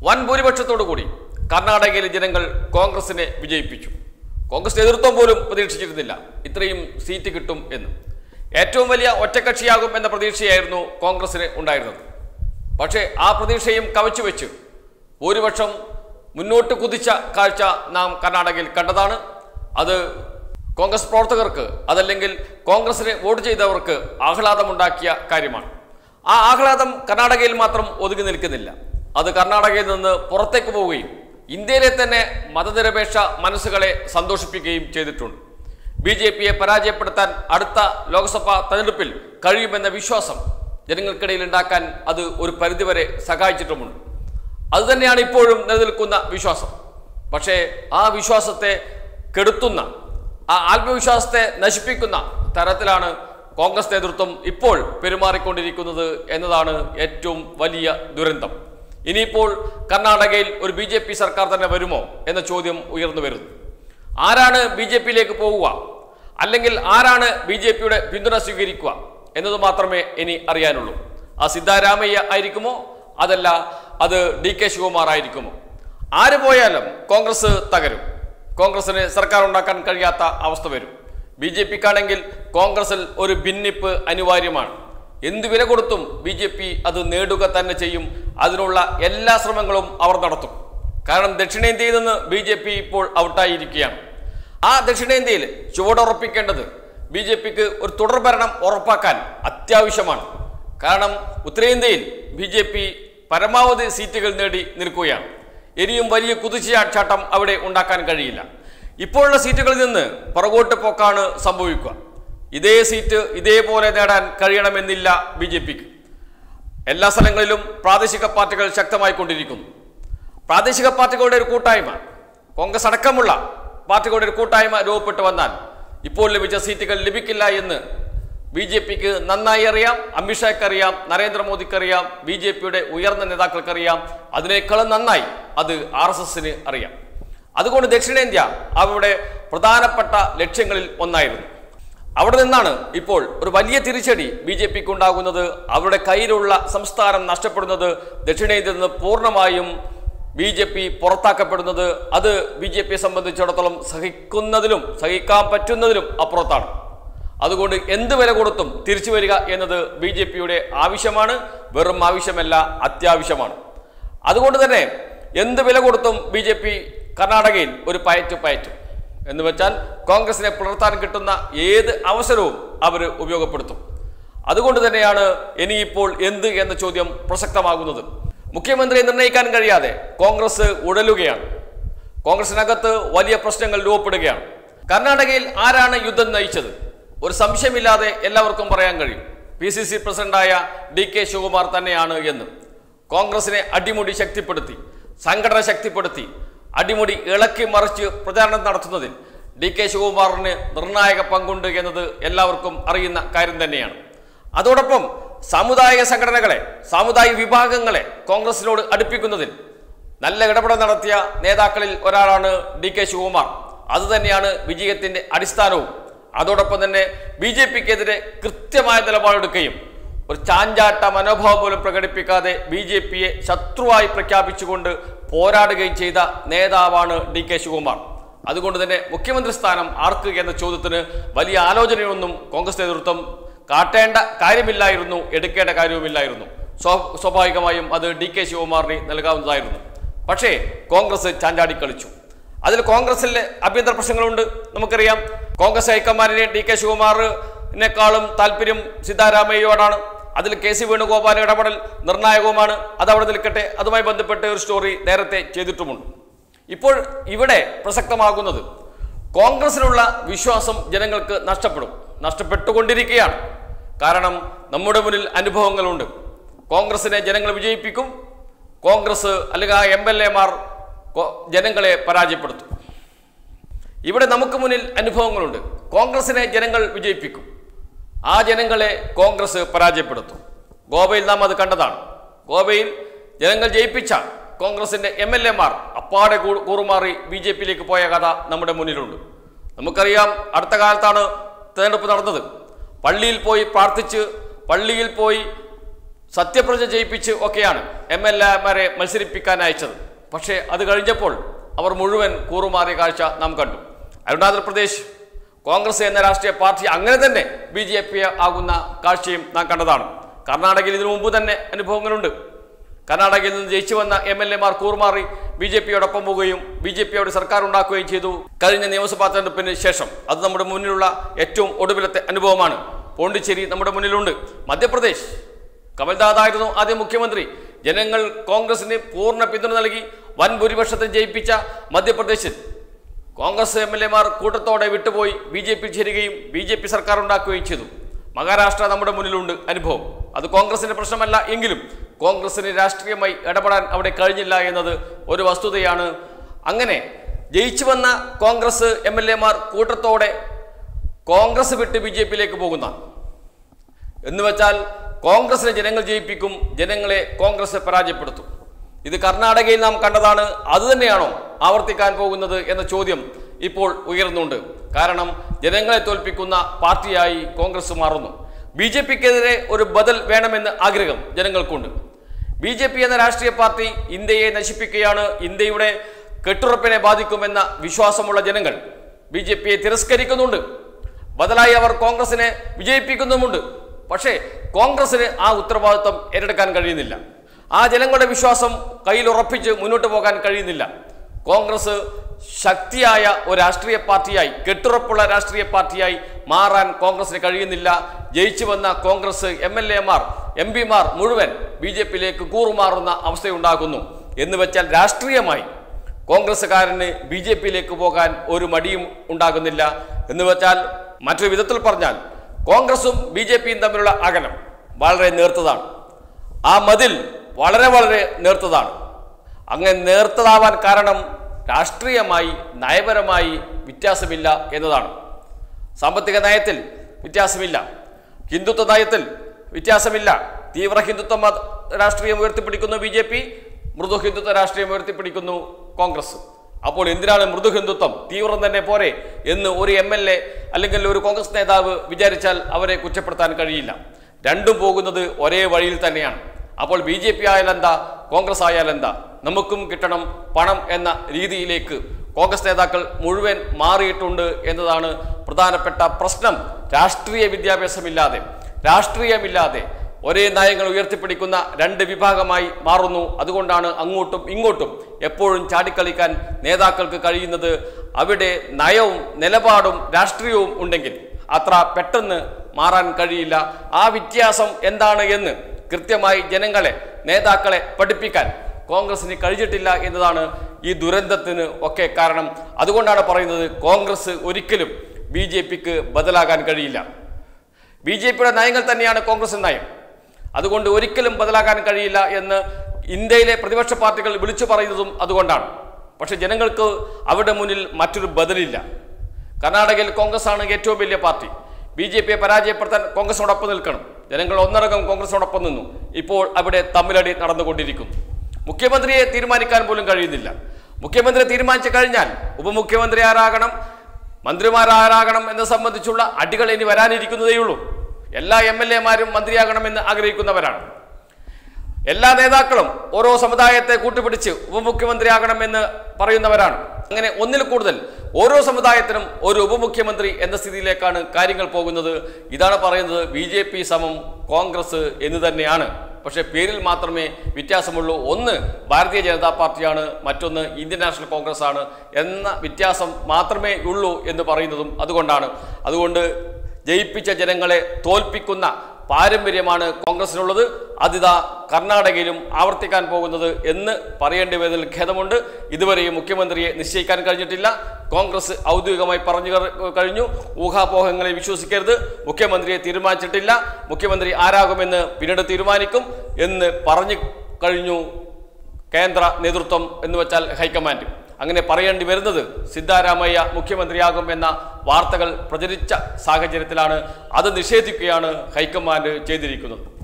വൻ ഭൂരിപക്ഷത്തോടു കൂടി കർണാടകയിലെ ജനങ്ങൾ കോൺഗ്രസിനെ വിജയിപ്പിച്ചു കോൺഗ്രസ് നേതൃത്വം പോലും പ്രതീക്ഷിച്ചിരുന്നില്ല ഇത്രയും സീറ്റ് കിട്ടും എന്ന് ഏറ്റവും വലിയ ഒറ്റക്കക്ഷിയാകും എന്ന പ്രതീക്ഷയായിരുന്നു കോൺഗ്രസിന് ഉണ്ടായിരുന്നത് പക്ഷേ ആ പ്രതീക്ഷയും കവച്ചു വെച്ച് ഭൂരിപക്ഷം മുന്നോട്ട് കുതിച്ച കാഴ്ച നാം കർണാടകയിൽ കണ്ടതാണ് അത് കോൺഗ്രസ് പ്രവർത്തകർക്ക് അതല്ലെങ്കിൽ കോൺഗ്രസിന് വോട്ട് ചെയ്തവർക്ക് ആഹ്ലാദമുണ്ടാക്കിയ കാര്യമാണ് ആ ആഹ്ലാദം കർണാടകയിൽ മാത്രം ഒതുങ്ങി നിൽക്കുന്നില്ല അത് കർണാടകയിൽ നിന്ന് പുറത്തേക്ക് പോവുകയും ഇന്ത്യയിലെ തന്നെ മതനിരപേക്ഷ മനസ്സുകളെ സന്തോഷിപ്പിക്കുകയും ചെയ്തിട്ടുണ്ട് ബി ജെ പിയെ പരാജയപ്പെടുത്താൻ അടുത്ത ലോക്സഭാ തെരഞ്ഞെടുപ്പിൽ കഴിയുമെന്ന വിശ്വാസം ജനങ്ങൾക്കിടയിൽ ഉണ്ടാക്കാൻ അത് ഒരു പരിധിവരെ സഹായിച്ചിട്ടുമുണ്ട് അതുതന്നെയാണ് ഇപ്പോഴും നിലനിൽക്കുന്ന വിശ്വാസം പക്ഷേ ആ വിശ്വാസത്തെ കെടുത്തുന്ന ആ ആത്മവിശ്വാസത്തെ നശിപ്പിക്കുന്ന തരത്തിലാണ് കോൺഗ്രസ് നേതൃത്വം ഇപ്പോൾ പെരുമാറിക്കൊണ്ടിരിക്കുന്നത് എന്നതാണ് ഏറ്റവും വലിയ ദുരന്തം ഇനിയിപ്പോൾ കർണാടകയിൽ ഒരു ബി ജെ പി സർക്കാർ തന്നെ വരുമോ എന്ന ചോദ്യം ഉയർന്നു വരുന്നു ആരാണ് ബി ജെ പിയിലേക്ക് പോവുക അല്ലെങ്കിൽ ആരാണ് ബി ജെ പിയുടെ പിന്തുണ സ്വീകരിക്കുക എന്നത് മാത്രമേ ഇനി അറിയാനുള്ളൂ ആ സിദ്ധാരാമയ്യ ആയിരിക്കുമോ അതല്ല അത് ഡി കെ ശിവകുമാർ ആയിരിക്കുമോ ആര് പോയാലും കോൺഗ്രസ് തകരും കോൺഗ്രസിന് സർക്കാർ ഉണ്ടാക്കാൻ കഴിയാത്ത അവസ്ഥ വരും ബി ജെ പിക്കാണെങ്കിൽ കോൺഗ്രസിൽ ഒരു ഭിന്നിപ്പ് അനിവാര്യമാണ് എന്ത് വില കൊടുത്തും ബി ജെ പി അത് നേടുക തന്നെ ചെയ്യും അതിനുള്ള എല്ലാ ശ്രമങ്ങളും അവർ നടത്തും കാരണം ദക്ഷിണേന്ത്യയിൽ നിന്ന് ബി ജെ പി ഇപ്പോൾ ഔട്ടായിരിക്കുകയാണ് ആ ദക്ഷിണേന്ത്യയിൽ ചുവടുറപ്പിക്കേണ്ടത് ബി ജെ പിക്ക് ഒരു തുടർഭരണം ഉറപ്പാക്കാൻ അത്യാവശ്യമാണ് കാരണം ഉത്തരേന്ത്യയിൽ ബി ജെ പി പരമാവധി സീറ്റുകൾ നേടി നിൽക്കുകയാണ് ഇനിയും വലിയ കുതിച്ചുചാട്ടം അവിടെ ഉണ്ടാക്കാൻ കഴിയില്ല ഇപ്പോഴുള്ള സീറ്റുകളിൽ നിന്ന് പുറകോട്ട് പോക്കാണ് സംഭവിക്കുക ഇതേ സീറ്റ് ഇതേപോലെ നേടാൻ കഴിയണമെന്നില്ല ബി ജെ പിക്ക് എല്ലാ സ്ഥലങ്ങളിലും പ്രാദേശിക പാർട്ടികൾ ശക്തമായിക്കൊണ്ടിരിക്കുന്നു പ്രാദേശിക പാർട്ടികളുടെ ഒരു കൂട്ടായ്മ കോൺഗ്രസ് അടക്കമുള്ള പാർട്ടികളുടെ ഒരു കൂട്ടായ്മ രൂപപ്പെട്ടു വന്നാൽ ഇപ്പോൾ ലഭിച്ച സീറ്റുകൾ ലഭിക്കില്ല എന്ന് ബി ജെ പിക്ക് നന്നായി അറിയാം അമിത്ഷായ്ക്ക് അറിയാം നരേന്ദ്രമോദിക്ക് അറിയാം ബി ജെ പിയുടെ ഉയർന്ന നേതാക്കൾക്കറിയാം അതിനേക്കാളും നന്നായി അത് ആർ എസ് എസിന് അറിയാം അതുകൊണ്ട് ദക്ഷിണേന്ത്യ അവരുടെ പ്രധാനപ്പെട്ട ലക്ഷ്യങ്ങളിൽ ഒന്നായിരുന്നു അവിടെ നിന്നാണ് ഇപ്പോൾ ഒരു വലിയ തിരിച്ചടി ബി ജെ പിക്ക് ഉണ്ടാകുന്നത് അവരുടെ കയ്യിലുള്ള സംസ്ഥാനം നഷ്ടപ്പെടുന്നത് ദക്ഷിണേന്ത്യയിൽ നിന്ന് പൂർണ്ണമായും ബി ജെ പി പുറത്താക്കപ്പെടുന്നത് അത് ബി ജെ പിയെ സംബന്ധിച്ചിടത്തോളം സഹിക്കുന്നതിലും സഹിക്കാൻ പറ്റുന്നതിലും അപ്പുറത്താണ് അതുകൊണ്ട് എന്ത് വില കൊടുത്തും തിരിച്ചു വരിക എന്നത് ബി ജെ പിയുടെ ആവശ്യമാണ് വെറും ആവശ്യമല്ല അത്യാവശ്യമാണ് അതുകൊണ്ട് തന്നെ എന്ത് വില കൊടുത്തും ബി ജെ പി കർണാടകയിൽ ഒരു പയറ്റ് പയറ്റും എന്ന് വെച്ചാൽ കോൺഗ്രസിനെ പുലർത്താൻ കിട്ടുന്ന ഏത് അവസരവും അവർ ഉപയോഗപ്പെടുത്തും അതുകൊണ്ട് തന്നെയാണ് ഇനിയിപ്പോൾ എന്ത് എന്ന ചോദ്യം പ്രസക്തമാകുന്നത് മുഖ്യമന്ത്രിയെ നിർണ്ണയിക്കാൻ കഴിയാതെ കോൺഗ്രസ് ഉഴലുകയാണ് കോൺഗ്രസിനകത്ത് വലിയ പ്രശ്നങ്ങൾ രൂപപ്പെടുകയാണ് കർണാടകയിൽ ആരാണ് യുദ്ധം നയിച്ചത് ഒരു സംശയമില്ലാതെ എല്ലാവർക്കും പറയാൻ കഴിയും പി സി സി പ്രസിഡന്റായ ഡി കെ ശിവകുമാർ തന്നെയാണ് എന്ന് കോൺഗ്രസിനെ അടിമുടി ശക്തിപ്പെടുത്തി സംഘടന ശക്തിപ്പെടുത്തി അടിമുടി ഇളക്കി മറിച്ച് പ്രചാരണം നടത്തുന്നതിൽ ഡി കെ ശിവകുമാറിന് നിർണായക പങ്കുണ്ട് എന്നത് എല്ലാവർക്കും അറിയുന്ന കാര്യം തന്നെയാണ് അതോടൊപ്പം സാമുദായിക സംഘടനകളെ സാമുദായിക വിഭാഗങ്ങളെ കോൺഗ്രസിനോട് അടുപ്പിക്കുന്നതിൽ നല്ല ഇടപെടൽ നടത്തിയ നേതാക്കളിൽ ഒരാളാണ് ഡി കെ ശിവകുമാർ അതുതന്നെയാണ് വിജയത്തിന്റെ അടിസ്ഥാനവും അതോടൊപ്പം തന്നെ ബി ജെ പിക്കെതിരെ കൃത്യമായ നിലപാടെടുക്കുകയും ഒരു ചാഞ്ചാട്ട മനോഭാവം പോലും പ്രകടിപ്പിക്കാതെ ബി ജെ പിയെ ശത്രുവായി പ്രഖ്യാപിച്ചുകൊണ്ട് പോരാടുകയും ചെയ്ത നേതാവാണ് ഡി കെ ശിവകുമാർ അതുകൊണ്ട് തന്നെ മുഖ്യമന്ത്രി സ്ഥാനം ആർക്ക് എന്ന ചോദ്യത്തിന് വലിയ ആലോചനയൊന്നും കോൺഗ്രസ് നേതൃത്വം കാട്ടേണ്ട കാര്യമില്ലായിരുന്നു എടുക്കേണ്ട കാര്യവുമില്ലായിരുന്നു സ്വ- സ്വാഭാവികമായും അത് ഡി കെ ശിവകുമാറിന് നൽകാവുന്നതായിരുന്നു പക്ഷേ കോൺഗ്രസ് ചാഞ്ചാടി കളിച്ചു അതിൽ കോൺഗ്രസിലെ ആഭ്യന്തര പ്രശ്നങ്ങളുണ്ട് നമുക്കറിയാം കോൺഗ്രസ് ഹൈക്കമാൻഡിനെ ഡി കെ ശിവകുമാറിനേക്കാളും താല്പര്യം സിദ്ധാരാമയ്യോടാണ് അതിൽ കെ സി വേണുഗോപാൽ ഇടപെടൽ നിർണായകവുമാണ് അത് അവിടെ നിൽക്കട്ടെ അതുമായി ബന്ധപ്പെട്ട് ഒരു സ്റ്റോറി നേരത്തെ ചെയ്തിട്ടുമുണ്ട് ഇപ്പോൾ ഇവിടെ പ്രസക്തമാകുന്നത് കോൺഗ്രസിനുള്ള വിശ്വാസം ജനങ്ങൾക്ക് നഷ്ടപ്പെടും നഷ്ടപ്പെട്ടുകൊണ്ടിരിക്കുകയാണ് കാരണം നമ്മുടെ മുന്നിൽ അനുഭവങ്ങളുണ്ട് കോൺഗ്രസിനെ ജനങ്ങൾ വിജയിപ്പിക്കും കോൺഗ്രസ് അല്ലെങ്കിൽ ആ എം എൽ എമാർ ജനങ്ങളെ പരാജയപ്പെടുത്തും ഇവിടെ നമുക്ക് മുന്നിൽ അനുഭവങ്ങളുണ്ട് കോൺഗ്രസിനെ ജനങ്ങൾ വിജയിപ്പിക്കും ആ ജനങ്ങളെ കോൺഗ്രസ് പരാജയപ്പെടുത്തും ഗോവയിൽ നാം അത് കണ്ടതാണ് ഗോവയിൽ ജനങ്ങൾ ജയിപ്പിച്ച കോൺഗ്രസിന്റെ എം എൽ എമാർ അപ്പാടെ കൂ- കൂറുമാറി ബി ജെ പിയിലേക്ക് പോയ കഥ നമ്മുടെ മുന്നിലുണ്ട് നമുക്കറിയാം അടുത്ത കാലത്താണ് തെരഞ്ഞെടുപ്പ് നടന്നത് പള്ളിയിൽ പോയി പ്രാർത്ഥിച്ച് പള്ളിയിൽ പോയി സത്യപ്രതിജ്ഞ ചെയ്യിപ്പിച്ച് ഒക്കെയാണ് എം എൽ എമാരെ മത്സരിപ്പിക്കാൻ അയച്ചത് പക്ഷേ അത് കഴിഞ്ഞപ്പോൾ അവർ മുഴുവൻ കൂറുമാറിയ കാഴ്ച നാം കണ്ടു അരുണാചൽ പ്രദേശ് കോൺഗ്രസ് എന്ന രാഷ്ട്രീയ പാർട്ടി അങ്ങനെ തന്നെ ബി ജെ പി ആകുന്ന കാഴ്ചയും നാം കണ്ടതാണ് കർണാടകയിൽ ഇതിനു മുമ്പ് തന്നെ അനുഭവങ്ങളുണ്ട് കർണാടകയിൽ നിന്ന് ജയിച്ചു വന്ന എം എൽ എമാർ കൂറുമാറി ബി ജെ പിയോടൊപ്പം പോവുകയും ബി ജെ പിയോട് സർക്കാർ ഉണ്ടാക്കുകയും ചെയ്തു കഴിഞ്ഞ നിയമസഭാ തെരഞ്ഞെടുപ്പിന് ശേഷം അത് നമ്മുടെ മുന്നിലുള്ള ഏറ്റവും ഒടുവിലത്തെ അനുഭവമാണ് പോണ്ടിച്ചേരി നമ്മുടെ മുന്നിലുണ്ട് മധ്യപ്രദേശ് കമൽനാഥ് ആയിരുന്നു ആദ്യം മുഖ്യമന്ത്രി ജനങ്ങൾ കോൺഗ്രസിന് പൂർണ്ണ പിന്തുണ നൽകി വൻ ഭൂരിപക്ഷത്തെ ജയിപ്പിച്ച മധ്യപ്രദേശിൽ കോൺഗ്രസ് എം എൽ എമാർ കൂട്ടത്തോടെ വിട്ടുപോയി ബി ജെ പി ചേരുകയും ബി ജെ പി സർക്കാർ ഉണ്ടാക്കുകയും ചെയ്തു മഹാരാഷ്ട്ര നമ്മുടെ മുന്നിലുണ്ട് അനുഭവം അത് കോൺഗ്രസിന്റെ പ്രശ്നമല്ല എങ്കിലും കോൺഗ്രസിന് രാഷ്ട്രീയമായി ഇടപെടാൻ അവിടെ കഴിഞ്ഞില്ല എന്നത് ഒരു വസ്തുതയാണ് അങ്ങനെ ജയിച്ചു വന്ന കോൺഗ്രസ് എം എൽ എമാർ കൂട്ടത്തോടെ കോൺഗ്രസ് വിട്ട് ബി ജെ പിയിലേക്ക് പോകുന്ന എന്ന് വെച്ചാൽ കോൺഗ്രസിനെ ജനങ്ങൾ ജയിപ്പിക്കും ജനങ്ങളെ കോൺഗ്രസ് പരാജയപ്പെടുത്തും ഇത് കർണാടകയിൽ നാം കണ്ടതാണ് അതുതന്നെയാണോ ആവർത്തിക്കാൻ പോകുന്നത് എന്ന ചോദ്യം ഇപ്പോൾ ഉയർന്നുണ്ട് കാരണം ജനങ്ങളെ തോൽപ്പിക്കുന്ന പാർട്ടിയായി കോൺഗ്രസ് മാറുന്നു ബി ജെ പിക്കെതിരെ ഒരു ബദൽ വേണമെന്ന് ആഗ്രഹം ജനങ്ങൾക്കുണ്ട് ബി ജെ പി എന്ന രാഷ്ട്രീയ പാർട്ടി ഇന്ത്യയെ നശിപ്പിക്കുകയാണ് ഇന്ത്യയുടെ കെട്ടുറപ്പിനെ ബാധിക്കുമെന്ന വിശ്വാസമുള്ള ജനങ്ങൾ ബി ജെ പിയെ തിരസ്കരിക്കുന്നുണ്ട് ബദലായി അവർ കോൺഗ്രസിനെ വിജയിപ്പിക്കുന്നുമുണ്ട് പക്ഷേ കോൺഗ്രസിന് ആ ഉത്തരവാദിത്വം ഏറ്റെടുക്കാൻ കഴിയുന്നില്ല ആ ജനങ്ങളുടെ വിശ്വാസം കയ്യിൽ ഉറപ്പിച്ച് മുന്നോട്ട് പോകാൻ കഴിയുന്നില്ല കോൺഗ്രസ് ശക്തിയായ ഒരു രാഷ്ട്രീയ പാർട്ടിയായി കെട്ടുറപ്പുള്ള രാഷ്ട്രീയ പാർട്ടിയായി മാറാൻ കോൺഗ്രസിന് കഴിയുന്നില്ല ജയിച്ചു വന്ന കോൺഗ്രസ് എം എൽ എമാർ എം പിമാർ മുഴുവൻ ബി ജെ പിയിലേക്ക് കൂറുമാറുന്ന അവസ്ഥയുണ്ടാകുന്നു എന്ന് വെച്ചാൽ രാഷ്ട്രീയമായി കോൺഗ്രസ്സുകാരന് ബി ജെ പിയിലേക്ക് പോകാൻ ഒരു മടിയും ഉണ്ടാകുന്നില്ല എന്ന് വെച്ചാൽ മറ്റൊരു വിധത്തിൽ പറഞ്ഞാൽ കോൺഗ്രസും ബി ജെ പിയും തമ്മിലുള്ള അകലം വളരെ നേർത്തതാണ് ആ മതിൽ വളരെ വളരെ നേർത്തതാണ് അങ്ങനെ നേർത്തതാവാൻ കാരണം രാഷ്ട്രീയമായി നയപരമായി വ്യത്യാസമില്ല എന്നതാണ് സാമ്പത്തിക നയത്തിൽ വ്യത്യാസമില്ല ഹിന്ദുത്വ നയത്തിൽ വ്യത്യാസമില്ല തീവ്ര ഹിന്ദുത്വ മത രാഷ്ട്രീയം ഉയർത്തിപ്പിടിക്കുന്നു ബി ജെ പി മൃദു ഹിന്ദുത്വ രാഷ്ട്രീയം ഉയർത്തിപ്പിടിക്കുന്നു കോൺഗ്രസ് അപ്പോൾ എന്തിനാണ് മൃദു ഹിന്ദുത്വം തീവ്രം തന്നെ പോരെ എന്ന് ഒരു എം എൽ എ അല്ലെങ്കിൽ ഒരു കോൺഗ്രസ് നേതാവ് വിചാരിച്ചാൽ അവരെ കുറ്റപ്പെടുത്താൻ കഴിയില്ല രണ്ടും പോകുന്നത് ഒരേ വഴിയിൽ തന്നെയാണ് അപ്പോൾ ബി ജെ പി ആയാലെന്താ കോൺഗ്രസ് ആയാലെന്താ നമുക്കും കിട്ടണം പണം എന്ന രീതിയിലേക്ക് കോൺഗ്രസ് നേതാക്കൾ മുഴുവൻ മാറിയിട്ടുണ്ട് എന്നതാണ് പ്രധാനപ്പെട്ട പ്രശ്നം രാഷ്ട്രീയ വിദ്യാഭ്യാസമില്ലാതെ രാഷ്ട്രീയമില്ലാതെ ഒരേ നയങ്ങൾ ഉയർത്തിപ്പിടിക്കുന്ന രണ്ട് വിഭാഗമായി മാറുന്നു അതുകൊണ്ടാണ് അങ്ങോട്ടും ഇങ്ങോട്ടും എപ്പോഴും ചാടിക്കളിക്കാൻ നേതാക്കൾക്ക് കഴിയുന്നത് അവിടെ നയവും നിലപാടും രാഷ്ട്രീയവും ഉണ്ടെങ്കിൽ അത്ര പെട്ടെന്ന് മാറാൻ കഴിയില്ല ആ വ്യത്യാസം എന്താണ് എന്ന് കൃത്യമായി ജനങ്ങളെ നേതാക്കളെ പഠിപ്പിക്കാൻ കോൺഗ്രസിന് കഴിഞ്ഞിട്ടില്ല എന്നതാണ് ഈ ദുരന്തത്തിന് ഒക്കെ കാരണം അതുകൊണ്ടാണ് പറയുന്നത് കോൺഗ്രസ് ഒരിക്കലും ബി ജെ പിക്ക് ബദലാകാൻ കഴിയില്ല ബി ജെ പിയുടെ നയങ്ങൾ തന്നെയാണ് കോൺഗ്രസ് നയം അതുകൊണ്ട് ഒരിക്കലും ബദലാകാൻ കഴിയില്ല എന്ന് ഇന്ത്യയിലെ പ്രതിപക്ഷ പാർട്ടികൾ വിളിച്ചു പറയുന്നതും അതുകൊണ്ടാണ് പക്ഷെ ജനങ്ങൾക്ക് അവരുടെ മുന്നിൽ മറ്റൊരു ബദലില്ല കർണാടകയിൽ കോൺഗ്രസ് ആണ് ഏറ്റവും വലിയ പാർട്ടി ബി ജെ പിയെ പരാജയപ്പെടുത്താൻ കോൺഗ്രസിനോടൊപ്പം നിൽക്കണം ജനങ്ങൾ ഒന്നടങ്കം കോൺഗ്രസിനോടൊപ്പം നിന്നു ഇപ്പോൾ അവിടെ തമ്മിലടി നടന്നുകൊണ്ടിരിക്കുന്നു മുഖ്യമന്ത്രിയെ തീരുമാനിക്കാൻ പോലും കഴിയുന്നില്ല മുഖ്യമന്ത്രി തീരുമാനിച്ചു കഴിഞ്ഞാൽ ഉപമുഖ്യമന്ത്രി ആരാകണം മന്ത്രിമാരാരാകണം എന്നത് സംബന്ധിച്ചുള്ള അടികൾ ഇനി വരാനിരിക്കുന്നതേയുള്ളൂ എല്ലാ എം എൽ എമാരും മന്ത്രിയാകണമെന്ന് ആഗ്രഹിക്കുന്നവരാണ് എല്ലാ നേതാക്കളും ഓരോ സമുദായത്തെ കൂട്ടുപിടിച്ച് ഉപമുഖ്യമന്ത്രിയാകണമെന്ന് പറയുന്നവരാണ് അങ്ങനെ ഒന്നിൽ കൂടുതൽ ഓരോ സമുദായത്തിനും ഒരു ഉപമുഖ്യമന്ത്രി എന്ന സ്ഥിതിയിലേക്കാണ് കാര്യങ്ങൾ പോകുന്നത് ഇതാണ് പറയുന്നത് ബി ജെ പി സമം കോൺഗ്രസ് എന്ന് തന്നെയാണ് പക്ഷേ പേരിൽ മാത്രമേ വ്യത്യാസമുള്ളൂ ഒന്ന് ഭാരതീയ ജനതാ പാർട്ടിയാണ് മറ്റൊന്ന് ഇന്ത്യൻ നാഷണൽ കോൺഗ്രസ് ആണ് എന്ന വ്യത്യാസം മാത്രമേ ഉള്ളൂ എന്ന് പറയുന്നതും അതുകൊണ്ടാണ് അതുകൊണ്ട് ജയിപ്പിച്ച ജനങ്ങളെ തോൽപ്പിക്കുന്ന പാരമ്പര്യമാണ് കോൺഗ്രസിനുള്ളത് അതിതാ കർണാടകയിലും ആവർത്തിക്കാൻ പോകുന്നത് എന്ന് പറയേണ്ടി വരുന്നതിൽ ഖേദമുണ്ട് ഇതുവരെയും മുഖ്യമന്ത്രിയെ നിശ്ചയിക്കാൻ കഴിഞ്ഞിട്ടില്ല കോൺഗ്രസ് ഔദ്യോഗികമായി പറഞ്ഞു കർ- കഴിഞ്ഞു ഊഹാപോഹങ്ങളെ വിശ്വസിക്കരുത് മുഖ്യമന്ത്രിയെ തീരുമാനിച്ചിട്ടില്ല മുഖ്യമന്ത്രി ആരാകുമെന്ന് പിന്നീട് തീരുമാനിക്കും എന്ന് പറഞ്ഞു കഴിഞ്ഞു കേന്ദ്ര നേതൃത്വം എന്ന് വെച്ചാൽ ഹൈക്കമാൻഡ് അങ്ങനെ പറയേണ്ടി വരുന്നത് സിദ്ധാരാമയ്യ മുഖ്യമന്ത്രിയാകും എന്ന വാർത്തകൾ പ്രചരിച്ച സാഹചര്യത്തിലാണ് അത് നിഷേധിക്കുകയാണ് ഹൈക്കമാൻഡ് ചെയ്തിരിക്കുന്നത്